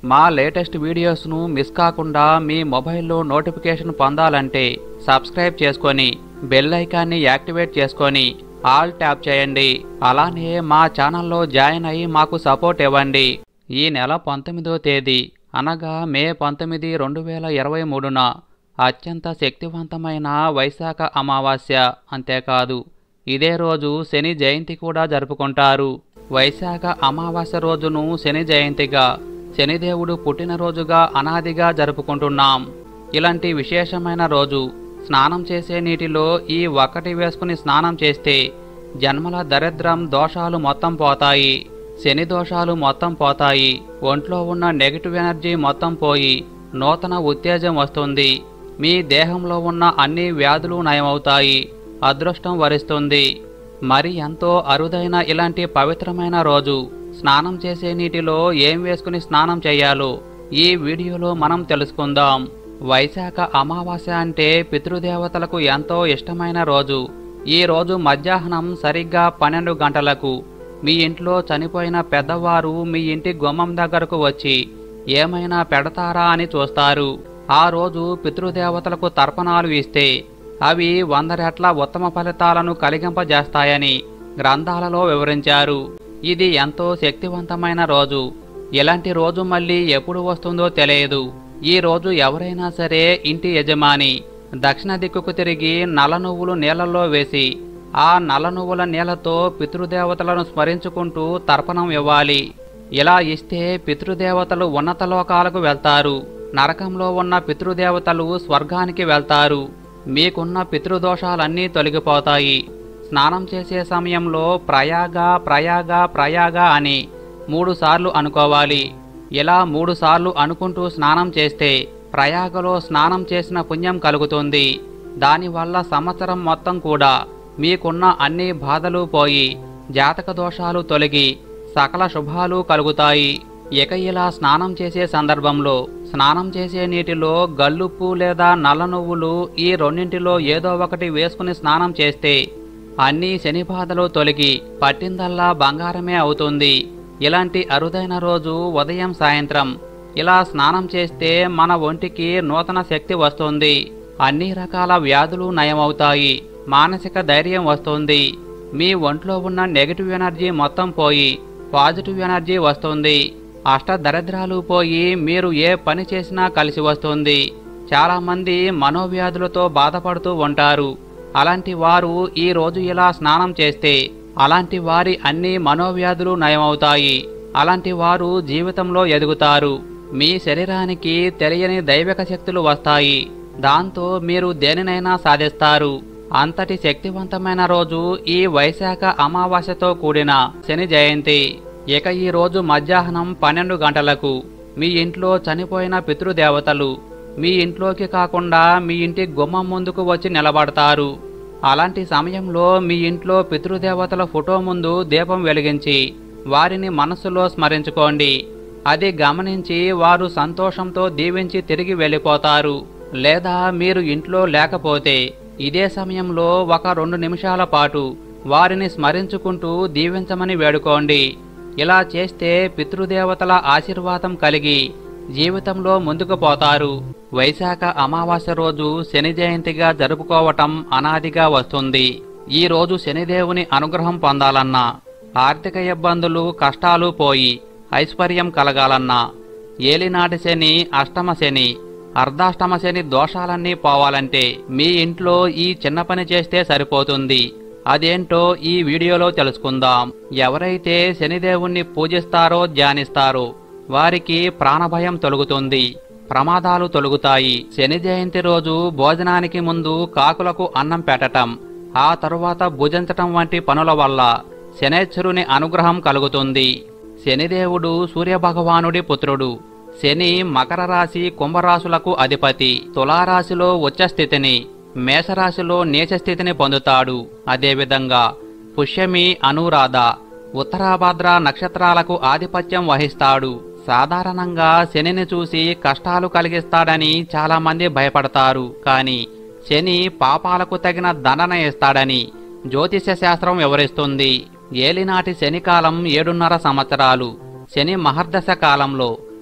మా latest వీడియోస్ను miss కాకుండా మీ మొబైల్లో నోటిఫికేషన్ పొందాలంటే సబ్స్క్రైబ్ చేసుకొని బెల్ ఐకాన్ని యాక్టివేట్ చేసుకొని ఆల్ ట్యాప్ చేయండి అలానే మా ఛానల్లో జాయిన్ అయ్యి మాకు సపోర్ట్ ఇవ్వండి ఈ నెల పంతొమ్మిదో తేదీ అనగా మే పంతొమ్మిది రెండు వేల ఇరవై మూడున అత్యంత శక్తివంతమైన వైశాఖ అమావాస్య అంతేకాదు ఇదే రోజు శని జయంతి కూడా జరుపుకుంటారు వైశాఖ అమావాస్య రోజును శని జయంతిగా శనిదేవుడు పుట్టినరోజుగా అనాదిగా జరుపుకుంటున్నాం ఇలాంటి విశేషమైన రోజు స్నానం చేసే నీటిలో ఈ ఒక్కటి వేసుకుని స్నానం చేస్తే జన్మల దరిద్రం దోషాలు మొత్తం పోతాయి శని దోషాలు మొత్తం పోతాయి ఒంట్లో ఉన్న నెగిటివ్ ఎనర్జీ మొత్తం పోయి నూతన ఉత్తేజం వస్తుంది మీ దేహంలో ఉన్న అన్ని వ్యాధులు నయమవుతాయి అదృష్టం వరిస్తుంది మరి ఎంతో అరుదైన ఇలాంటి పవిత్రమైన రోజు స్నానం చేసే నీటిలో ఏం వేసుకుని స్నానం చేయాలో ఈ వీడియోలో మనం తెలుసుకుందాం వైశాఖ అమావాస్య అంటే పితృదేవతలకు ఎంతో ఇష్టమైన రోజు ఈ రోజు మధ్యాహ్నం సరిగ్గా పన్నెండు గంటలకు మీ ఇంట్లో చనిపోయిన పెద్దవారు మీ ఇంటి గుమ్మం దగ్గరకు వచ్చి ఏమైనా పెడతారా అని చూస్తారు ఆ రోజు పితృదేవతలకు తర్పణాలు ఇస్తే అవి వంద రెట్ల ఉత్తమ ఫలితాలను కలిగింపజేస్తాయని గ్రంథాలలో వివరించారు ఇది ఎంతో శక్తివంతమైన రోజు ఇలాంటి రోజు మళ్ళీ ఎప్పుడు వస్తుందో తెలియదు ఈ రోజు ఎవరైనా సరే ఇంటి యజమాని దక్షిణ దిక్కుకు తిరిగి నల్ల నువ్వులు నీళ్లలో వేసి ఆ నల్ల నువ్వుల నీళ్లతో పితృదేవతలను స్మరించుకుంటూ తర్పణం ఇవ్వాలి ఇలా ఇస్తే పితృదేవతలు ఉన్నత లోకాలకు వెళ్తారు నరకంలో ఉన్న పితృదేవతలు స్వర్గానికి వెళ్తారు మీకున్న పితృదోషాలన్నీ తొలగిపోతాయి స్నానం చేసే సమయంలో ప్రయాగ ప్రయాగ ప్రయాగ అని మూడు సార్లు అనుకోవాలి ఇలా మూడు సార్లు అనుకుంటూ స్నానం చేస్తే ప్రయాగలో స్నానం చేసిన పుణ్యం కలుగుతుంది దానివల్ల సంవత్సరం మొత్తం కూడా మీకున్న అన్ని బాధలు పోయి జాతక దోషాలు తొలగి సకల శుభాలు కలుగుతాయి ఇక ఇలా స్నానం చేసే సందర్భంలో స్నానం చేసే నీటిలో గల్లుప్పు లేదా నల్ల నువ్వులు ఈ రెండింటిలో ఏదో ఒకటి వేసుకుని స్నానం చేస్తే అన్ని శని బాధలు తొలగి పట్టిందల్లా బంగారమే అవుతుంది ఇలాంటి అరుదైన రోజు ఉదయం సాయంత్రం ఇలా స్నానం చేస్తే మన ఒంటికి నూతన శక్తి వస్తుంది అన్ని రకాల వ్యాధులు నయమవుతాయి మానసిక ధైర్యం వస్తుంది మీ ఒంట్లో ఉన్న నెగిటివ్ ఎనర్జీ మొత్తం పోయి పాజిటివ్ ఎనర్జీ వస్తుంది అష్ట దరిద్రాలు పోయి మీరు ఏ పని చేసినా కలిసి వస్తుంది చాలామంది మనోవ్యాధులతో బాధపడుతూ ఉంటారు అలాంటి వారు ఈ రోజు ఇలా స్నానం చేస్తే అలాంటి వారి అన్ని మనోవ్యాధులు నయమవుతాయి అలాంటి వారు జీవితంలో ఎదుగుతారు మీ శరీరానికి తెలియని దైవిక శక్తులు వస్తాయి దాంతో మీరు దేనినైనా సాధిస్తారు అంతటి శక్తివంతమైన రోజు ఈ వైశాఖ అమావాస్యతో కూడిన శని జయంతి ఇక ఈ రోజు మధ్యాహ్నం పన్నెండు గంటలకు మీ ఇంట్లో చనిపోయిన పితృదేవతలు మీ ఇంట్లోకి కాకుండా మీ ఇంటి గుమ్మం ముందుకు వచ్చి నిలబడతారు అలాంటి సమయంలో మీ ఇంట్లో పితృదేవతల ఫోటో ముందు దీపం వెలిగించి వారిని మనస్సులో స్మరించుకోండి అది గమనించి వారు సంతోషంతో దీవించి తిరిగి వెళ్ళిపోతారు లేదా మీరు ఇంట్లో లేకపోతే ఇదే సమయంలో ఒక రెండు నిమిషాల పాటు వారిని స్మరించుకుంటూ దీవించమని వేడుకోండి ఇలా చేస్తే పితృదేవతల ఆశీర్వాదం కలిగి జీవితంలో ముందుకు పోతారు వైశాఖ అమావాస్య రోజు శని జయంతిగా జరుపుకోవటం అనాదిగా వస్తుంది ఈ రోజు శనిదేవుని అనుగ్రహం పొందాలన్నా ఆర్థిక ఇబ్బందులు కష్టాలు పోయి ఐశ్వర్యం కలగాలన్నా ఏలినాటి శని అష్టమ శని అర్ధాష్టమ శని దోషాలన్నీ పోవాలంటే మీ ఇంట్లో ఈ చిన్న పని చేస్తే సరిపోతుంది అదేంటో ఈ వీడియోలో తెలుసుకుందాం ఎవరైతే శనిదేవుణ్ణి పూజిస్తారో ధ్యానిస్తారో వారికి ప్రాణభయం తొలగుతుంది ప్రమాదాలు తొలగుతాయి శని జయంతి రోజు భోజనానికి ముందు కాకులకు అన్నం పెట్టటం ఆ తరువాత భుజించటం వంటి పనుల వల్ల శనేశ్వరుని అనుగ్రహం కలుగుతుంది శనిదేవుడు సూర్యభగవానుడి పుత్రుడు శని మకర రాశి కుంభరాశులకు అధిపతి తులారాశిలో ఉచ్చస్థితిని మేషరాశిలో నీచస్థితిని పొందుతాడు అదేవిధంగా పుష్యమి అనురాధ ఉత్తరాభద్ర నక్షత్రాలకు ఆధిపత్యం వహిస్తాడు సాధారణంగా శనిని చూసి కష్టాలు కలిగిస్తాడని చాలామంది భయపడతారు కానీ శని పాపాలకు తగిన దండన ఇస్తాడని జ్యోతిష్య శాస్త్రం వివరిస్తుంది ఏలినాటి శనికాలం ఏడున్నర సంవత్సరాలు శని మహర్దశ కాలంలో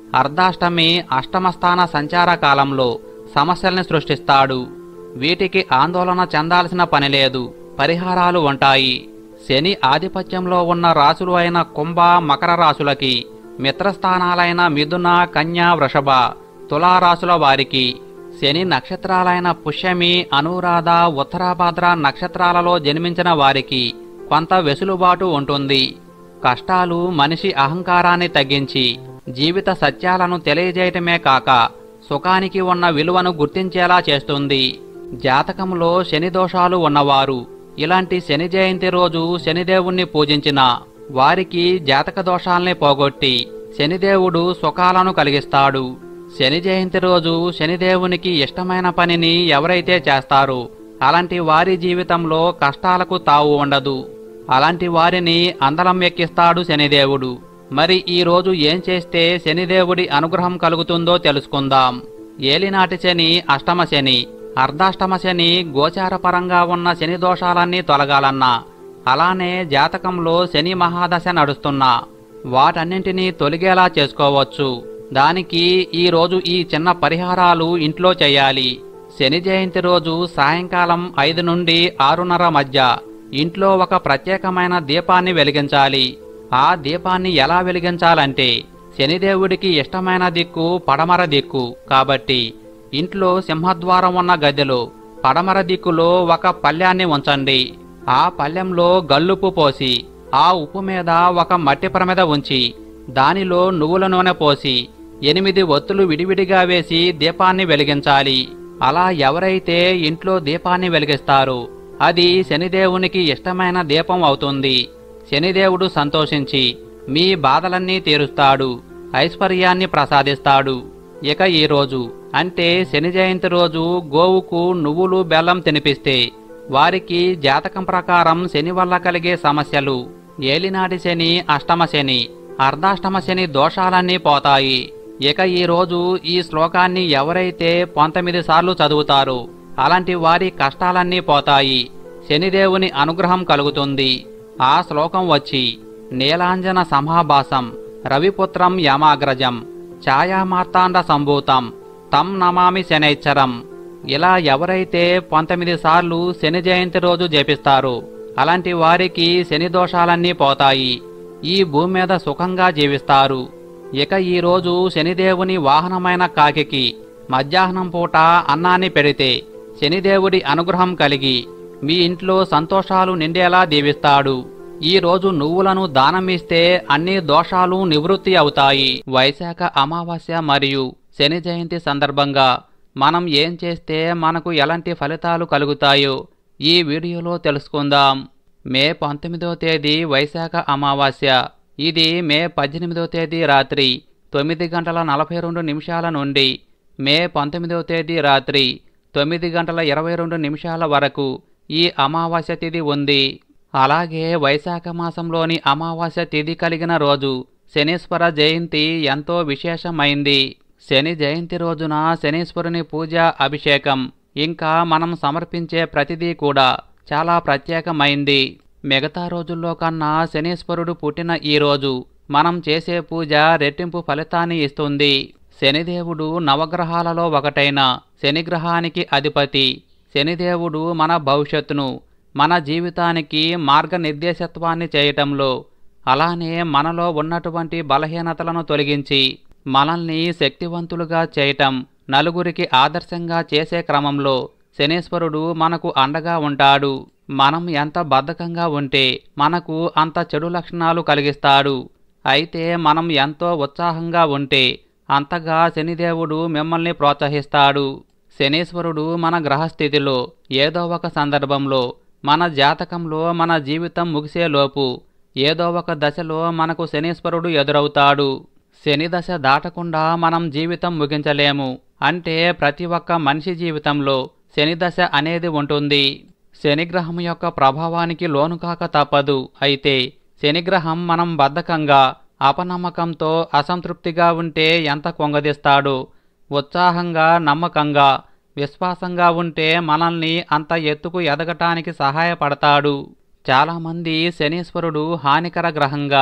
అర్ధాష్టమి అష్టమస్థాన సంచార కాలంలో సమస్యల్ని సృష్టిస్తాడు వీటికి ఆందోళన చెందాల్సిన పని లేదు పరిహారాలు ఉంటాయి శని ఆధిపత్యంలో ఉన్న రాశులు అయిన కుంభ మకర రాశులకి మిత్రస్థానాలైన మిథున కన్య వృషభ తులారాశుల వారికి శని నక్షత్రాలైన పుష్యమి అనురాధ ఉత్తరాభాద్ర నక్షత్రాలలో జన్మించిన వారికి కొంత వెసులుబాటు ఉంటుంది కష్టాలు మనిషి అహంకారాన్ని తగ్గించి జీవిత సత్యాలను తెలియజేయటమే కాక సుఖానికి ఉన్న విలువను గుర్తించేలా చేస్తుంది జాతకంలో శని దోషాలు ఉన్నవారు ఇలాంటి శని జయంతి రోజు శనిదేవుణ్ణి పూజించిన వారికి జాతక దోషాల్ని పోగొట్టి శనిదేవుడు సుఖాలను కలిగిస్తాడు శని జయంతి రోజు శనిదేవునికి ఇష్టమైన పనిని ఎవరైతే చేస్తారో అలాంటి వారి జీవితంలో కష్టాలకు తావు ఉండదు అలాంటి వారిని అందలం ఎక్కిస్తాడు శనిదేవుడు మరి ఈ రోజు ఏం చేస్తే శనిదేవుడి అనుగ్రహం కలుగుతుందో తెలుసుకుందాం ఏలినాటి శని అష్టమ శని అర్ధాష్టమ శని గోచారపరంగా ఉన్న శని దోషాలన్నీ తొలగాలన్నా అలానే జాతకంలో శని మహాదశ నడుస్తున్నా వాటన్నింటినీ తొలగేలా చేసుకోవచ్చు దానికి ఈ రోజు ఈ చిన్న పరిహారాలు ఇంట్లో చేయాలి శని జయంతి రోజు సాయంకాలం ఐదు నుండి ఆరున్నర మధ్య ఇంట్లో ఒక ప్రత్యేకమైన దీపాన్ని వెలిగించాలి ఆ దీపాన్ని ఎలా వెలిగించాలంటే శనిదేవుడికి ఇష్టమైన దిక్కు పడమర దిక్కు కాబట్టి ఇంట్లో సింహద్వారం ఉన్న గదిలో పడమర దిక్కులో ఒక పళ్ళ్యాన్ని ఉంచండి ఆ పళ్ళెంలో గల్లుప్పు పోసి ఆ ఉప్పు మీద ఒక మట్టి ప్రమిద ఉంచి దానిలో నువ్వుల నూనె పోసి ఎనిమిది ఒత్తులు విడివిడిగా వేసి దీపాన్ని వెలిగించాలి అలా ఎవరైతే ఇంట్లో దీపాన్ని వెలిగిస్తారో అది శనిదేవునికి ఇష్టమైన దీపం అవుతుంది శనిదేవుడు సంతోషించి మీ బాధలన్నీ తీరుస్తాడు ఐశ్వర్యాన్ని ప్రసాదిస్తాడు ఇక ఈ రోజు అంటే శని జయంతి రోజు గోవుకు నువ్వులు బెల్లం తినిపిస్తే వారికి జాతకం ప్రకారం శని వల్ల కలిగే సమస్యలు ఏలినాటి శని అష్టమ శని అర్ధాష్టమ శని దోషాలన్నీ పోతాయి ఇక ఈ రోజు ఈ శ్లోకాన్ని ఎవరైతే పంతొమ్మిది సార్లు చదువుతారో అలాంటి వారి కష్టాలన్నీ పోతాయి శనిదేవుని అనుగ్రహం కలుగుతుంది ఆ శ్లోకం వచ్చి నీలాంజన సమాభాసం రవిపుత్రం యమాగ్రజం ఛాయామార్తాండ సంభూతం తం నమామి శనైచ్చరం ఇలా ఎవరైతే పంతొమ్మిది సార్లు శని జయంతి రోజు జపిస్తారో అలాంటి వారికి శని దోషాలన్నీ పోతాయి ఈ భూమి మీద సుఖంగా జీవిస్తారు ఇక ఈ రోజు శనిదేవుని వాహనమైన కాకికి మధ్యాహ్నం పూట అన్నాన్ని పెడితే శనిదేవుడి అనుగ్రహం కలిగి మీ ఇంట్లో సంతోషాలు నిండేలా దీవిస్తాడు ఈ రోజు నువ్వులను దానమిస్తే అన్ని దోషాలు నివృత్తి అవుతాయి వైశాఖ అమావాస్య మరియు శని జయంతి సందర్భంగా మనం ఏం చేస్తే మనకు ఎలాంటి ఫలితాలు కలుగుతాయో ఈ వీడియోలో తెలుసుకుందాం మే పంతొమ్మిదవ తేదీ వైశాఖ అమావాస్య ఇది మే పద్దెనిమిదవ తేదీ రాత్రి తొమ్మిది గంటల నలభై రెండు నిమిషాల నుండి మే పంతొమ్మిదవ తేదీ రాత్రి తొమ్మిది గంటల ఇరవై రెండు నిమిషాల వరకు ఈ అమావాస్య తిథి ఉంది అలాగే వైశాఖ మాసంలోని అమావాస్య తిథి కలిగిన రోజు శనీశ్వర జయంతి ఎంతో విశేషమైంది శని జయంతి రోజున శనీశ్వరుని పూజ అభిషేకం ఇంకా మనం సమర్పించే ప్రతిదీ కూడా చాలా ప్రత్యేకమైంది మిగతా రోజుల్లో కన్నా శనీశ్వరుడు పుట్టిన ఈ రోజు మనం చేసే పూజ రెట్టింపు ఫలితాన్ని ఇస్తుంది శనిదేవుడు నవగ్రహాలలో ఒకటైన శనిగ్రహానికి అధిపతి శనిదేవుడు మన భవిష్యత్తును మన జీవితానికి మార్గనిర్దేశత్వాన్ని చేయటంలో అలానే మనలో ఉన్నటువంటి బలహీనతలను తొలగించి మనల్ని శక్తివంతులుగా చేయటం నలుగురికి ఆదర్శంగా చేసే క్రమంలో శనీశ్వరుడు మనకు అండగా ఉంటాడు మనం ఎంత బద్ధకంగా ఉంటే మనకు అంత చెడు లక్షణాలు కలిగిస్తాడు అయితే మనం ఎంతో ఉత్సాహంగా ఉంటే అంతగా శనిదేవుడు మిమ్మల్ని ప్రోత్సహిస్తాడు శనీశ్వరుడు మన గ్రహస్థితిలో ఏదో ఒక సందర్భంలో మన జాతకంలో మన జీవితం ముగిసేలోపు ఏదో ఒక దశలో మనకు శనీశ్వరుడు ఎదురవుతాడు శని దశ దాటకుండా మనం జీవితం ముగించలేము అంటే ప్రతి ఒక్క మనిషి జీవితంలో శని దశ అనేది ఉంటుంది శనిగ్రహం యొక్క ప్రభావానికి లోను కాక తప్పదు అయితే శనిగ్రహం మనం బద్ధకంగా అపనమ్మకంతో అసంతృప్తిగా ఉంటే ఎంత కొంగదీస్తాడో ఉత్సాహంగా నమ్మకంగా విశ్వాసంగా ఉంటే మనల్ని అంత ఎత్తుకు ఎదగటానికి సహాయపడతాడు చాలామంది శనీశ్వరుడు హానికర గ్రహంగా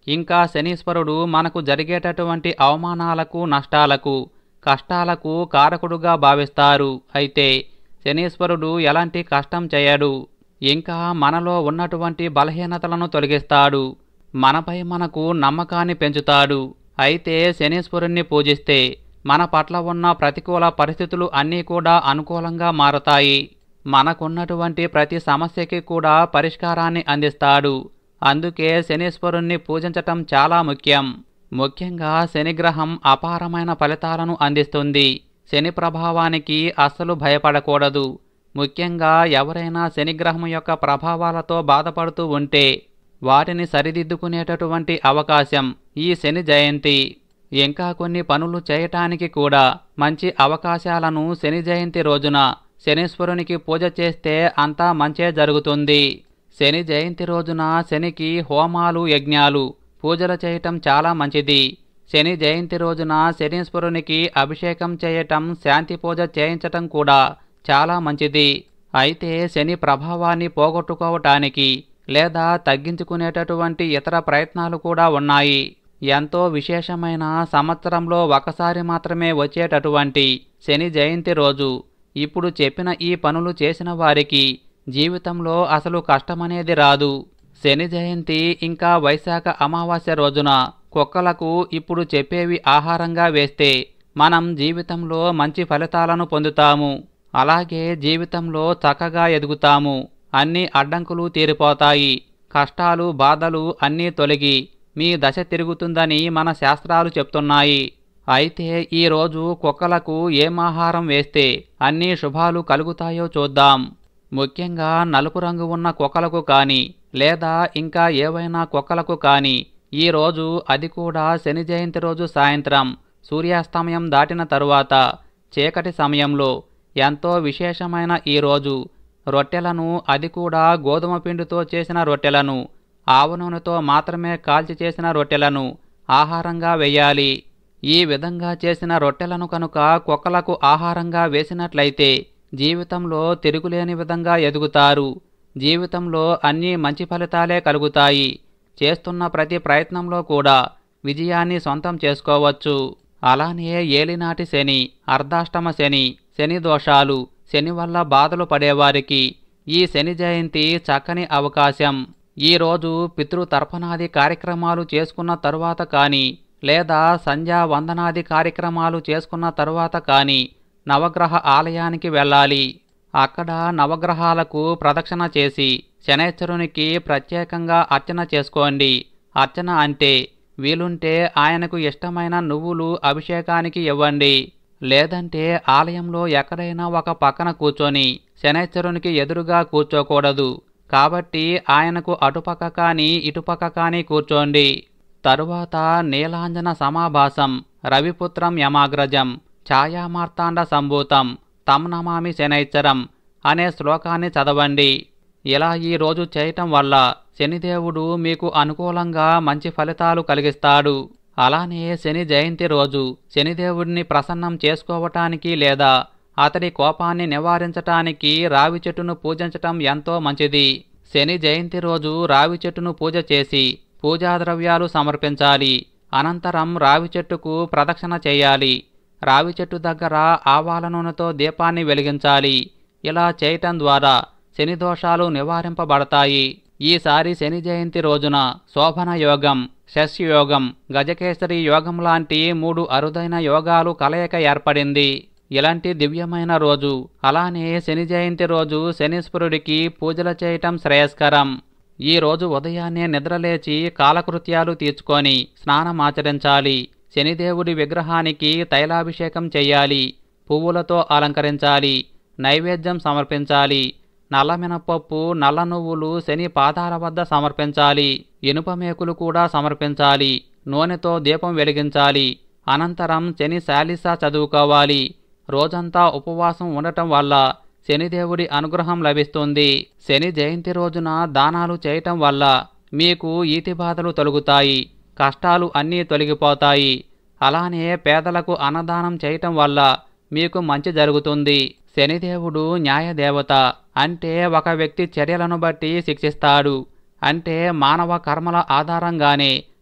ఇంకా శనీశ్వరుడు మనకు జరిగేటటువంటి అవమానాలకు నష్టాలకు కష్టాలకు కారకుడుగా భావిస్తారు అయితే శనీశ్వరుడు ఎలాంటి కష్టం చేయడు ఇంకా మనలో ఉన్నటువంటి బలహీనతలను తొలగిస్తాడు మనపై మనకు నమ్మకాన్ని పెంచుతాడు అయితే శనీశ్వరుణ్ణి పూజిస్తే మన పట్ల ఉన్న ప్రతికూల పరిస్థితులు అన్నీ కూడా అనుకూలంగా మారతాయి మనకున్నటువంటి ప్రతి సమస్యకి కూడా పరిష్కారాన్ని అందిస్తాడు అందుకే శనీశ్వరుణ్ణి పూజించటం చాలా ముఖ్యం ముఖ్యంగా శనిగ్రహం అపారమైన ఫలితాలను అందిస్తుంది శని ప్రభావానికి అస్సలు భయపడకూడదు ముఖ్యంగా ఎవరైనా శనిగ్రహం యొక్క ప్రభావాలతో బాధపడుతూ ఉంటే వాటిని సరిదిద్దుకునేటటువంటి అవకాశం ఈ శని జయంతి ఇంకా కొన్ని పనులు చేయటానికి కూడా మంచి అవకాశాలను శని జయంతి రోజున శనీశ్వరునికి పూజ చేస్తే అంతా మంచే జరుగుతుంది శని జయంతి రోజున శనికి హోమాలు యజ్ఞాలు పూజలు చేయటం చాలా మంచిది శని జయంతి రోజున శనీశ్వరునికి అభిషేకం చేయటం శాంతి పూజ చేయించటం కూడా చాలా మంచిది అయితే శని ప్రభావాన్ని పోగొట్టుకోవటానికి లేదా తగ్గించుకునేటటువంటి ఇతర ప్రయత్నాలు కూడా ఉన్నాయి ఎంతో విశేషమైన సంవత్సరంలో ఒకసారి మాత్రమే వచ్చేటటువంటి శని జయంతి రోజు ఇప్పుడు చెప్పిన ఈ పనులు చేసిన వారికి జీవితంలో అసలు కష్టమనేది రాదు శని జయంతి ఇంకా వైశాఖ అమావాస్య రోజున కుక్కలకు ఇప్పుడు చెప్పేవి ఆహారంగా వేస్తే మనం జీవితంలో మంచి ఫలితాలను పొందుతాము అలాగే జీవితంలో చక్కగా ఎదుగుతాము అన్ని అడ్డంకులు తీరిపోతాయి కష్టాలు బాధలు అన్నీ తొలగి మీ దశ తిరుగుతుందని మన శాస్త్రాలు చెప్తున్నాయి అయితే ఈరోజు కుక్కలకు ఏం ఆహారం వేస్తే అన్ని శుభాలు కలుగుతాయో చూద్దాం ముఖ్యంగా నలుపు రంగు ఉన్న కుక్కలకు కానీ లేదా ఇంకా ఏవైనా కుక్కలకు కానీ ఈరోజు అది కూడా శని జయంతి రోజు సాయంత్రం సూర్యాస్తమయం దాటిన తరువాత చీకటి సమయంలో ఎంతో విశేషమైన ఈ రోజు రొట్టెలను అది కూడా గోధుమ పిండితో చేసిన రొట్టెలను ఆవు నూనెతో మాత్రమే కాల్చి చేసిన రొట్టెలను ఆహారంగా వేయాలి ఈ విధంగా చేసిన రొట్టెలను కనుక కుక్కలకు ఆహారంగా వేసినట్లయితే జీవితంలో తిరుగులేని విధంగా ఎదుగుతారు జీవితంలో అన్ని మంచి ఫలితాలే కలుగుతాయి చేస్తున్న ప్రతి ప్రయత్నంలో కూడా విజయాన్ని సొంతం చేసుకోవచ్చు అలానే ఏలినాటి శని అర్ధాష్టమ శని శని దోషాలు శని వల్ల బాధలు పడేవారికి ఈ శని జయంతి చక్కని అవకాశం ఈరోజు పితృతర్పణాది కార్యక్రమాలు చేసుకున్న తరువాత కానీ లేదా సంధ్యా వందనాది కార్యక్రమాలు చేసుకున్న తరువాత కానీ నవగ్రహ ఆలయానికి వెళ్ళాలి అక్కడ నవగ్రహాలకు ప్రదక్షిణ చేసి శనైశ్వరునికి ప్రత్యేకంగా అర్చన చేసుకోండి అర్చన అంటే వీలుంటే ఆయనకు ఇష్టమైన నువ్వులు అభిషేకానికి ఇవ్వండి లేదంటే ఆలయంలో ఎక్కడైనా ఒక పక్కన కూర్చొని శనైశ్వరునికి ఎదురుగా కూర్చోకూడదు కాబట్టి ఆయనకు అటుపక్క కానీ ఇటుపక్క కానీ కూర్చోండి తరువాత నీలాంజన సమాభాసం రవిపుత్రం యమాగ్రజం ఛాయామార్తాండ సంభూతం తం నమామి శనైశ్వరం అనే శ్లోకాన్ని చదవండి ఇలా ఈ రోజు చేయటం వల్ల శనిదేవుడు మీకు అనుకూలంగా మంచి ఫలితాలు కలిగిస్తాడు అలానే శని జయంతి రోజు శనిదేవుడిని ప్రసన్నం చేసుకోవటానికి లేదా అతడి కోపాన్ని నివారించటానికి రావి చెట్టును పూజించటం ఎంతో మంచిది శని జయంతి రోజు రావి చెట్టును పూజ చేసి పూజా ద్రవ్యాలు సమర్పించాలి అనంతరం రావి చెట్టుకు ప్రదక్షిణ చేయాలి రావి చెట్టు దగ్గర ఆవాల నూనెతో దీపాన్ని వెలిగించాలి ఇలా చేయటం ద్వారా శని దోషాలు నివారింపబడతాయి ఈసారి శని జయంతి రోజున శోభన యోగం శస్యయోగం గజకేసరి యోగం లాంటి మూడు అరుదైన యోగాలు కలయిక ఏర్పడింది ఇలాంటి దివ్యమైన రోజు అలానే శని జయంతి రోజు శనీశ్వరుడికి పూజలు చేయటం శ్రేయస్కరం ఈ రోజు ఉదయాన్నే నిద్రలేచి కాలకృత్యాలు తీర్చుకొని స్నానం ఆచరించాలి శనిదేవుడి విగ్రహానికి తైలాభిషేకం చెయ్యాలి పువ్వులతో అలంకరించాలి నైవేద్యం సమర్పించాలి నల్ల మినపప్పు నల్ల నువ్వులు శని పాదాల వద్ద సమర్పించాలి ఇనుప మేకులు కూడా సమర్పించాలి నూనెతో దీపం వెలిగించాలి అనంతరం శని శాలిసా చదువుకోవాలి రోజంతా ఉపవాసం ఉండటం వల్ల శనిదేవుడి అనుగ్రహం లభిస్తుంది శని జయంతి రోజున దానాలు చేయటం వల్ల మీకు ఈతి బాధలు తొలగుతాయి కష్టాలు అన్నీ తొలగిపోతాయి అలానే పేదలకు అన్నదానం చేయటం వల్ల మీకు మంచి జరుగుతుంది శనిదేవుడు న్యాయదేవత అంటే ఒక వ్యక్తి చర్యలను బట్టి శిక్షిస్తాడు అంటే మానవ కర్మల ఆధారంగానే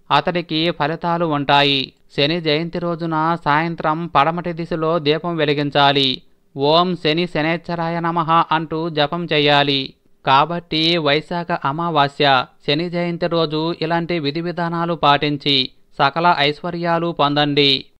అతడికి ఫలితాలు ఉంటాయి శని జయంతి రోజున సాయంత్రం పడమటి దిశలో దీపం వెలిగించాలి ఓం శని శనేశ్వరాయ నమః అంటూ జపం చేయాలి కాబట్టి వైశాఖ అమావాస్య శని జయంతి రోజు ఇలాంటి విధి విధానాలు పాటించి సకల ఐశ్వర్యాలు పొందండి